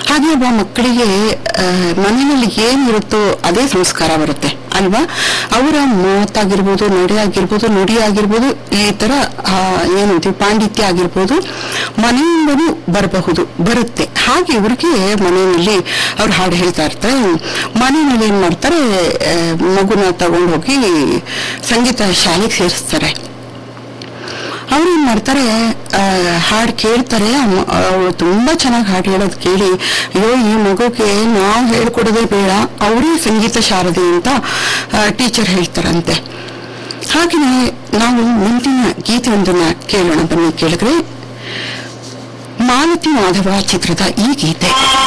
ಹಾಗೆ ಒಬ್ಬ ಮಕ್ಕಳಿಗೆ ಆ, ಮನೆಯಲ್ಲಿ ಏನಿರುತ್ತೋ ಅದೇ ಸಂಸ್ಕಾರ ಬರುತ್ತೆ ಅಲ್ವಾ ಅವರ ಮಾತಾಗಿರ್ಬೋದು ನಡೆ ಆಗಿರ್ಬೋದು ನುಡಿ ಆಗಿರ್ಬೋದು ಈ ತರ ಆ, ಏನಂತೀವಿ ಪಾಂಡಿತ್ಯ ಆಗಿರ್ಬೋದು ಮನೆಯಿಂದಲೂ ಬರಬಹುದು ಬರುತ್ತೆ ಹಾಗೆ ಇವ್ರಿಗೆ ಮನೆಯಲ್ಲಿ ಅವ್ರು ಹಾಡು ಹೇಳ್ತಾ ಇರ್ತಾರೆ ಮನೆಯಲ್ಲಿ ಏನ್ ಮಾಡ್ತಾರೆ ಆ, ಮಗುನ ತಗೊಂಡು ಹೋಗಿ ಸಂಗೀತ ಶಾಲೆಗೆ ಸೇರಿಸ್ತಾರೆ ಅವ್ರು ಏನ್ ಮಾಡ್ತಾರೆ ಆ, ಹಾಡ್ ಕೇಳ್ತಾರೆ ಅವಳು ತುಂಬಾ ಚೆನ್ನಾಗಿ ಹಾಡು ಹೇಳೋದು ಕೇಳಿ ಅಯ್ಯೋ ಈ ಮಗುಗೆ ನಾವು ಹೇಳ್ಕೊಡೋದೇ ಬೇಡ ಅವರೇ ಸಂಗೀತ ಶಾರದೆ ಅಂತ ಟೀಚರ್ ಹೇಳ್ತಾರಂತೆ ಹಾಗೆಯೇ ನಾವು ಮುಂದಿನ ಗೀತೆಯೊಂದನ್ನ ಕೇಳೋಣ ಬನ್ನಿ ಕೇಳಿದ್ರೆ ಮಾಲತಿ ಮಾಧವ ಚಿತ್ರದ ಈ ಗೀತೆ